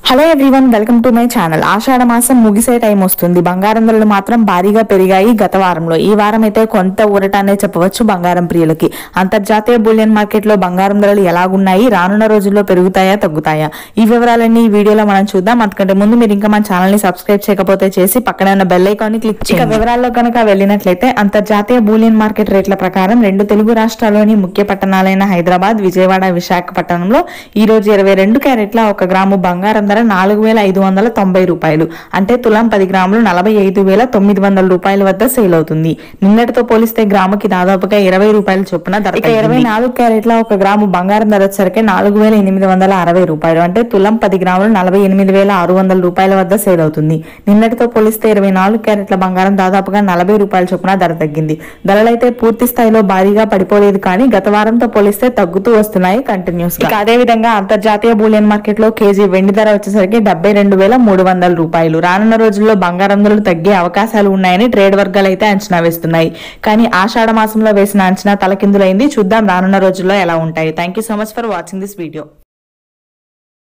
hello everyone welcome to my channel ఆషాఢ మాసం ముగిసే టైం వస్తుంది బంగారం ధరలు మాత్రం భారీగా పెరిగాయి గత వారంలో ఈ వారం అయితే కొంత ఊరట అనే చెప్పవచ్చు బంగారం ప్రియులకి అంతర్జాతీయ బులియన్ మార్కెట్ లో బంగారం ధరలు ఎలాగున్నాయి రానున్న రోజుల్లో పెరుగుతాయా తగ్గుతాయా ఈ వివరాలన్నీ ఈ వీడియోలో మనం చూద్దాం అంతకంటే ముందు మీరు ఇంకా మన ఛానల్ ని సబ్స్క్రైబ్ చేయకపోతే చేసి పక్కనే ఉన్న బెల్ ఐకాన్ ని క్లిక్ చేయండి ఇక వివరాల్లో కనుక వెళ్ళినట్లయితే అంతర్జాతీయ బూలియన్ మార్కెట్ రేట్ల ప్రకారం రెండు తెలుగు రాష్ట్రాల్లోని ముఖ్య పట్టణాలైన హైదరాబాద్ విజయవాడ విశాఖపట్నంలో ఈ రోజు ఇరవై రెండు క్యారెట్ల ఒక గ్రాము బంగారం ధర నాలుగు వేల ఐదు వందల తొంభై రూపాయలు అంటే తులం పది గ్రాములు నలభై ఐదు వేల తొమ్మిది వందల రూపాయల వద్ద సేల్ అవుతుంది నిన్నటితో పోలిస్తే గ్రాముకి దాదాపుగా ఇరవై రూపాయల చొప్పున ధర ఇక ఇరవై నాలుగు క్యారెట్ల ఒక గ్రాము బంగారం ధర వచ్చరికి నాలుగు వేల ఎనిమిది వందల అరవై రూపాయలు అంటే తులం పది గ్రాములు నలభై ఎనిమిది వేల ఆరు వందల రూపాయల వద్ద సేల్ అవుతుంది నిన్నటితో పోలిస్తే ఇరవై నాలుగు క్యారెట్ల బంగారం దాదాపుగా నలభై రూపాయల చొప్పున ధర తగ్గింది ధరలైతే పూర్తి స్థాయిలో భారీగా పడిపోలేదు కానీ గత వారంతో పోలిస్తే తగ్గుతూ వస్తున్నాయి కంటిన్యూస్ ఇక అదే విధంగా అంతర్జాతీయ బూలియన్ మార్కెట్ లో కేజీ వెండి ధర వచ్చేసరికి డెబ్బై రెండు వేల మూడు వందల రూపాయలు రానున్న రోజుల్లో బంగారం ధరలు తగ్గే అవకాశాలు ఉన్నాయని ట్రేడ్ వర్గాలు అయితే అంచనా వేస్తున్నాయి కానీ ఆషాఢ మాసంలో వేసిన అంచనా తలకిందులైంది చూద్దాం రానున్న రోజుల్లో ఎలా ఉంటాయి thank you so much for watching this video